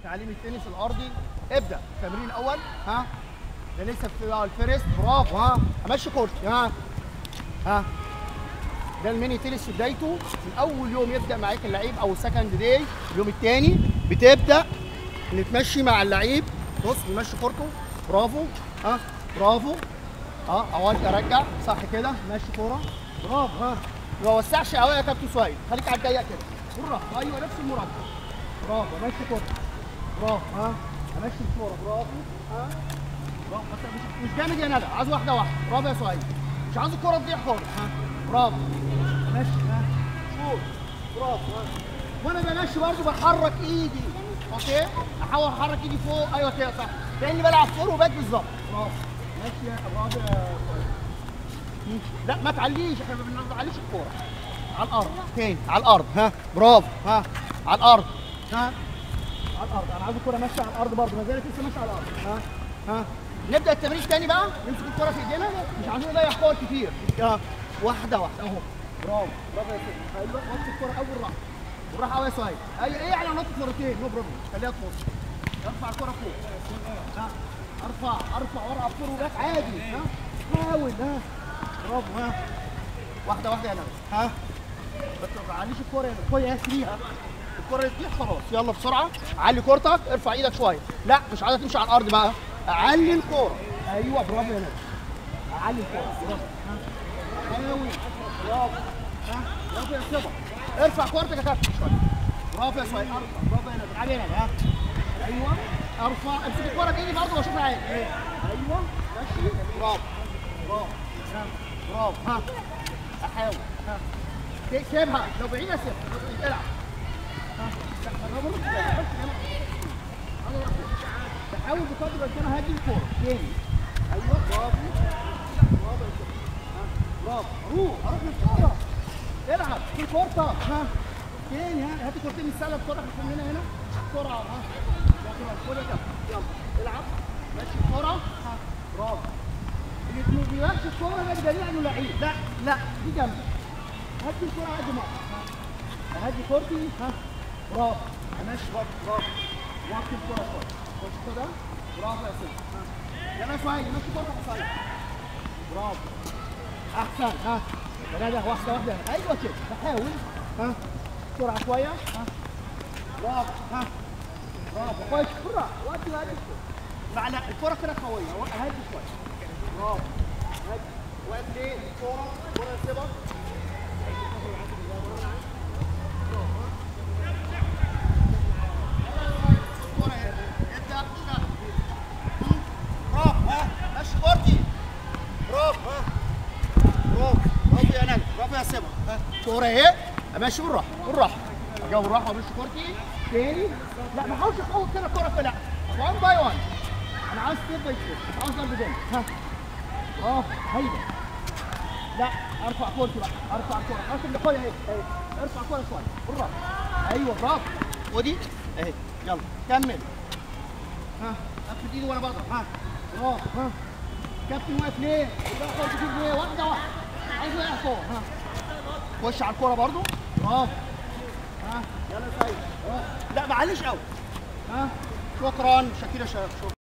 تعليم التنس الارضي ابدا التمرين الاول ها ده لسه في الفيرست برافو ها امشي كورتي ها ها ده الميني تنس في بدايته من اول يوم يبدا معاك اللعيب او السكند داي اليوم الثاني بتبدا نتمشي مع اللعيب بص نمشي كورته برافو ها برافو اه اودي ارجع صح كده ماشي كوره برافو ها ما وسعش قوي يا كابتن سهيل خليك على الضيق كده بالراحه ايوه نفس المربع برافو ماشي كوره برافو ها امشي الكوره برافو ها برافو بس مش- مش جامد يا ندى عايز واحده واحده برافو يا سهيل مش عايز الكوره تضيع خالص ها برافو ماشي ها شوط برافو ها وانا بمشي برضه بحرك ايدي اوكي احاول احرك ايدي فوق ايوه كده صح كاني بلعب فور وباك بالظبط برافو ماشي يا برافو يا سهيل. لا ما تعليش احنا ما بنعليش الكوره على الارض تاني على الارض ها برافو ها على الارض ها على الارض انا عايز الكوره ماشيه على الارض برضه ما زالت لسه ماشيه على الارض ها ها نبدا التمرين تاني بقى نمسك الكوره في ايدينا مش عايزين نضيع كور كتير ها واحده واحده اهو برافو برافو يا سيدي ايوه وقت الكوره اول راحه بالراحه قوي يا سهيل اي ايه يعني نط مرتين نو بروبلم خليها تنط ارفع الكوره فوق ها ارفع ارفع ورا فور وباك عادي ها حاول ها برافو ها واحده واحده يا نبي ها بس ما تعليش الكوره يا الكوره يا سريعه الكوره تطيح خلاص يلا بسرعه علي كورتك ارفع ايدك شويه لا مش عايزه تمشي على الارض بقى علي الكوره ايوه برافو يا نبي علي الكوره برافو ها حاول برافو ها برافو يا صبا ارفع كورتك يا كابتن شويه برافو يا سهيل ارفع برافو يا نبي تعالى هنا ها ايوه ارفع امسك الكوره بايدي برضه واشوفها عادي ايوه ماشي برافو برافو ها برافو ها احاول ها سيبها لو بعيده سيبها لو بعيد العب ها لا، جربوا. لا، بس يلا. يلا روح. تحاول بقدر الامكان هاجي الكوره تاني ايوه برافو برافو يا سيدي. ها برافو روح اروح للكوره العب في كورتك ها تاني ها هات كورتين من السله بكورتك من هنا هنا بسرعه ها يلا خد يا كابتن يلا العب ماشي الكوره ها برافو اللي ما بيمارسش الكوره ده دليل انه لعيب لا لا دي جنبك هدي الكوره قد ما ها هدي كورتي ها برافو ماشي برافو برافو وقت الكوره شويه خش كده برافو يا سيدي ها يلا سهيل ماشي كورتك يا سهيل برافو احسن ها بنادى واحده واحده ايوه كده بحاول ها بسرعه شويه ها برافو ها برافو كويس بسرعه وقت ما هدي مع لا الكوره كده قويه هدي شويه برافو هدي واقف ليه الكوره الكوره سيبها الكوره هنا ابدا اشتغل برافو ها ماشي كورتي برافو ها برافو برافو يا نجم برافو يا سيبها ها كوره اهي ماشي بالراحه بالراحه اجاوب بالراحه ومشي كورتي تاني لا ما حاولش اقوي كده الكوره في لا وان باي وان انا عاوز ستيب باي ستيب مش عاوز ضرب جامد ها برافو هيدا لا ارفع كورتي بقى ارفع كوره ارفع الكوره اهي اهي ارفع كوره شويه بالراحه ايوه برافو ودي اهي يلا كمل ها افرد ايدي وانا بضرب ها برافو ها كابتن واقف ليه؟ بقى كورتي كده ليه؟ واحده واحده عايز يقع فوق ها خش على الكوره برضو برافو ها يلا يا سيد برافو. لا معلش قوي ها شكرا شاكير يا شباب شكرا